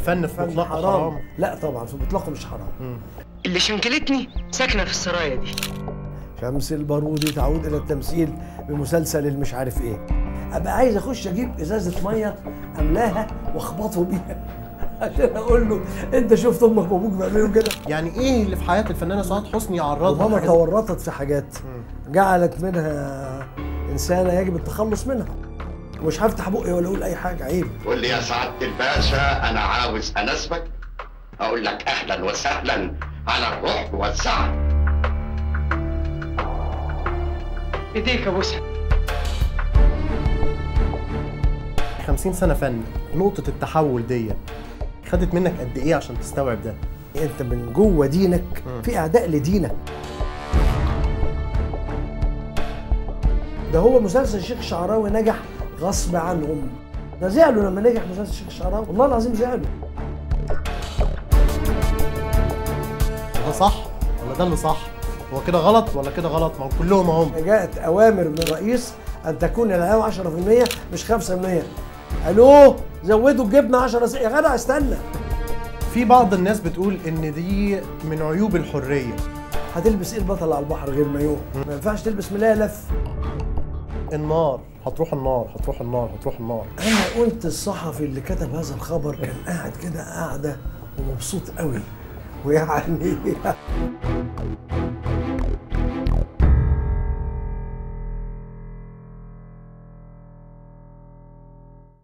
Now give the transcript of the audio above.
الفن في فن مطلقه حرام. حرام لا طبعا في مطلقه مش حرام اللي شنكلتني ساكنه في السرايا دي شمس البارودي تعود الى التمثيل بمسلسل المش عارف ايه ابقى عايز اخش اجيب ازازه ميه املاها واخبطه بيها عشان اقول له انت شفت امك وابوك بيعملوا كده يعني ايه اللي في حياه الفنانه سعاد حسني يعرضها وماما لحاجة زي- تورطت في حاجات جعلت منها انسانه يجب التخلص منها مش هفتح بقي ولا اقول اي حاجه عيب قول لي يا سعادة الباشا أنا عاوز أناسبك أقول لك أهلا وسهلا على الروح والسعة ايديك يا بوسه 50 سنه فن نقطه التحول دي خدت منك قد ايه عشان تستوعب ده انت من جوه دينك في اعداء لدينك ده هو مسلسل الشيخ الشعراوي نجح غصب عنهم ده زعلوا لما نجح مسلسل الشيخ الشعراوي والله العظيم زعلوا ده صح ولا ده اللي صح هو كده غلط ولا كده غلط ما هو كلهم اهم جاءت اوامر من الرئيس ان تكون الاعلام 10% مش 5% الو زودوا الجبنه 10 س- يا جدع استنى في بعض الناس بتقول ان دي من عيوب الحريه هتلبس ايه البطل على البحر غير مايوه ما ينفعش تلبس ملايه لف النار هتروح النار هتروح النار هتروح النار انا قلت الصحفي اللي كتب هذا الخبر كان قاعد كده قاعده ومبسوط قوي ويعني